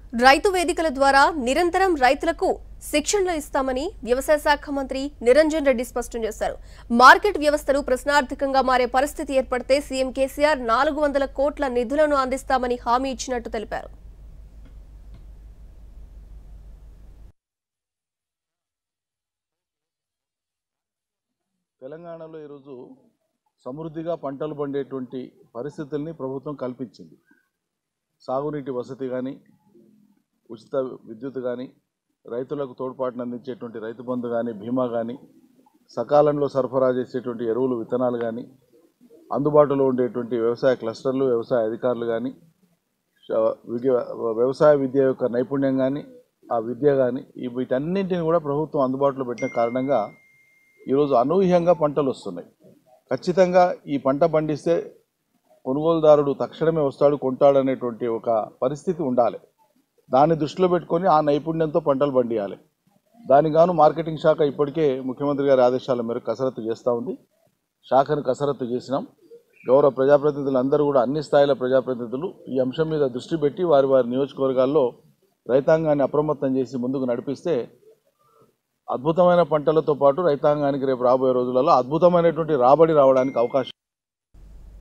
రైతు వేదికల ద్వారా నిరంతరం రైతులకు శిక్షణలు ఇస్తామని వ్యవసాయ శాఖ మంత్రి నిరంజన్ రెడ్డి స్పష్టం చేశారు మార్కెట్ వ్యవస్థలు ప్రశ్నార్థకంగా మారే పరిస్థితి ఏర్పడితే సీఎం కేసీఆర్ నాలుగు వందల కోట్ల నిధులను అందిస్తామని హామీ ఇచ్చినట్టు తెలిపారు తెలంగాణలో ఈరోజు సమృద్ధిగా పంటలు పండేటువంటి పరిస్థితుల్ని ప్రభుత్వం కల్పించింది సాగునీటి వసతి కానీ ఉచిత విద్యుత్ కానీ రైతులకు తోడ్పాటును అందించేటువంటి రైతు బంధు కానీ బీమా కానీ సకాలంలో సరఫరా చేసేటువంటి ఎరువులు విత్తనాలు కానీ అందుబాటులో ఉండేటువంటి వ్యవసాయ క్లస్టర్లు వ్యవసాయ అధికారులు కానీ శ- విద్య- వ్యవసాయ విద్య యొక్క నైపుణ్యం కానీ ఆ విద్య కానీ ఈ వీటన్నింటిని కూడా ప్రభుత్వం అందుబాటులో పెట్టిన కారణంగా ఈరోజు అనూహ్యంగా పంటలు వస్తున్నాయి ఖచ్చితంగా ఈ పంట పండిస్తే కొనుగోలుదారుడు తక్షణమే వస్తాడు కొంటాడనేటువంటి ఒక పరిస్థితి ఉండాలి దాన్ని దృష్టిలో పెట్టుకొని ఆ నైపుణ్యంతో పంటలు పండియాలి దానికి గాను మార్కెటింగ్ శాఖ ఇప్పటికే ముఖ్యమంత్రి గారి ఆదేశాల మేరకు కసరత్తు చేస్తూ ఉంది శాఖను కసరత్తు చేసినాం గౌరవ ప్రజాప్రతినిధులు అందరూ కూడా అన్ని స్థాయిల ప్రజాప్రతినిధులు ఈ అంశం మీద దృష్టి పెట్టి వారి వారి నియోజకవర్గాల్లో రైతాంగాన్ని అప్రమత్తం చేసి ముందుకు నడిపిస్తే అద్భుతమైన పంటలతో పాటు రైతాంగానికి రేపు రాబోయే రోజులలో అద్భుతమైనటువంటి రాబడి రావడానికి అవకాశం